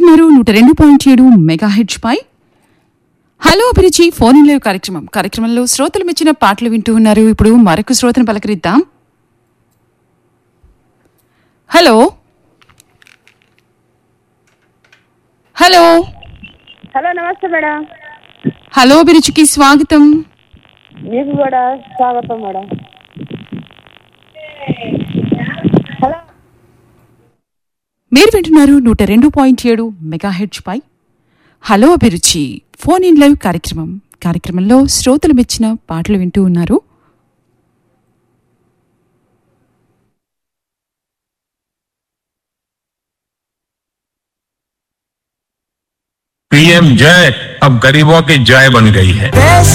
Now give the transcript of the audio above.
వింటున్నారు నూట రెండు పాయింట్ ఏడు మెగా హెడ్జ్ పై హలో అభిరుచి ఫోన్ ఇన్ లైవ్ కార్యక్రమం కార్యక్రమంలో శ్రోతలు మెచ్చిన పాటలు వింటూ ఉన్నారు ఇప్పుడు మరొక శ్రోతను పలకరిద్దాం హలో హలో హలో నమస్తే మేడం హలో అభిరుచికి స్వాగతం మీకు కూడా స్వాగతం మేడం హలో మీరు వింటున్నారు నూట రెండు పాయింట్ ఏడు మెగా హెడ్జ్ పై హలో అభిరుచి ఫోన్ ఇన్ లైవ్ కార్యక్రమం కార్యక్రమంలో శ్రోతలు మెచ్చిన పాటలు వింటూ ఉన్నారు पीएम जय अब गरीबों की जय बन गई है